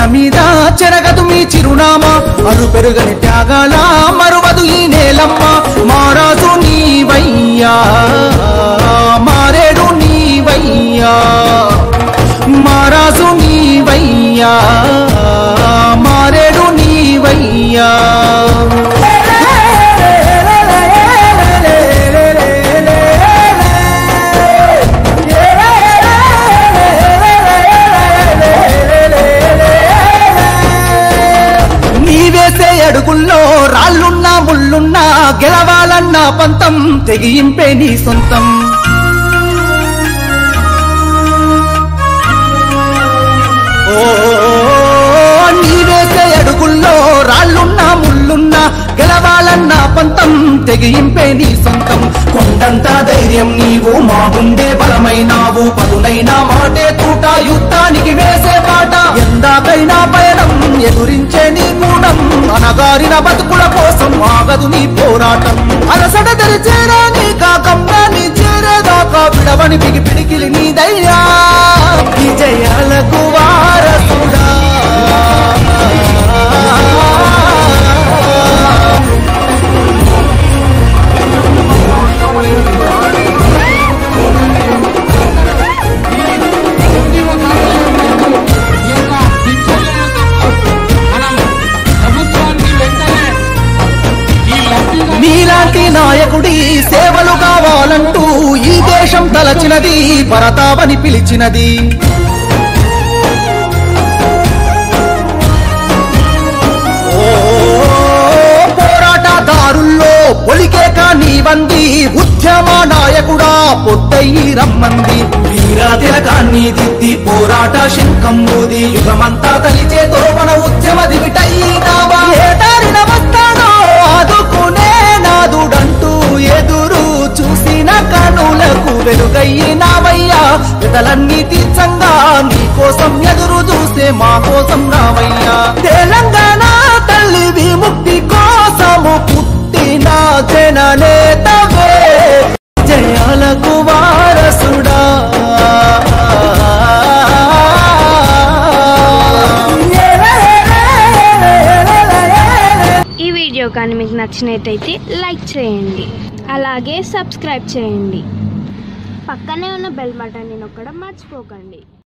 మీద చెరగదు మీ చిరునామా అరు పెరుగని త్యాగాల మరువదు ఈ నేలమ్మ మారాజు నీవయ్యా మారేడు నీవయ్యా మారాజు నీవయ్యా మారేడు నీవయ్యా నీవేసే అడుగుల్లో రాళ్ళున్నా ముళ్ళున్నా గెలవాలన్న పంతం తెగింపే నీ సొంతం ఓ నీవేసే అడుగుల్లో రాళ్ళున్నా ముళ్ళున్నా గెలవాలన్న పంతం తెగింపే నీ సొంతం కొండంత ధైర్యం నీవు మా గుండె బలమైనావు పదునైన మాటే తూట యుద్ధానికి వేసే పాట ఎందాకైనా పయనం ఎదురించే నీ కూడం అనగారిన బతుకుల కోసం ఆగదు నీ పోరాటం అలసట తెరిచేరా నీ కాకంగా నీ చేరేదాకా విడవని పిగి పిడికిలి నీదయ్యా విజయాలకు వారసుడా ఈ యొక్క దిగ్విజయంతో మనం ప్రభుత్వానికి వెంటనే ఈ లబ్ధిదారు నీలాంటి నాయకుడి సేవలు కావాలంటూ ఈ దేశం తలచినది భరతావని పిలిచినది ఓ పోరాటదారుల్లో పొలికే కానీ వంది ఉద్యమ నాయకుడా పొద్దయి రమ్మంది వీరా తిలకాన్ని దిద్ది పోరాట శంఖం ఊది యుగమంతా తలిచే తోమన ఉద్యమ దివిటైనావా ఏ దారిన వస్తాడో ఆదుకునే నాదుడంటూ ఎదురు చూసిన కనులకు వెలుగయ్యినావయ్యా ఇతలన్నీ తీర్చంగా నీ కోసం ఎదురు చూసే మా కోసం రావయ్యా తెలంగాణ తల్లి విముక్తి కోసము పుట్టిన జననేతవే జయాలకు వారసుడా ఈ వీడియో కానీ మీకు నచ్చినట్టయితే లైక్ చేయండి అలాగే సబ్స్క్రైబ్ చేయండి పక్కనే ఉన్న బెల్ బటన్ని నొక్కడం మర్చిపోకండి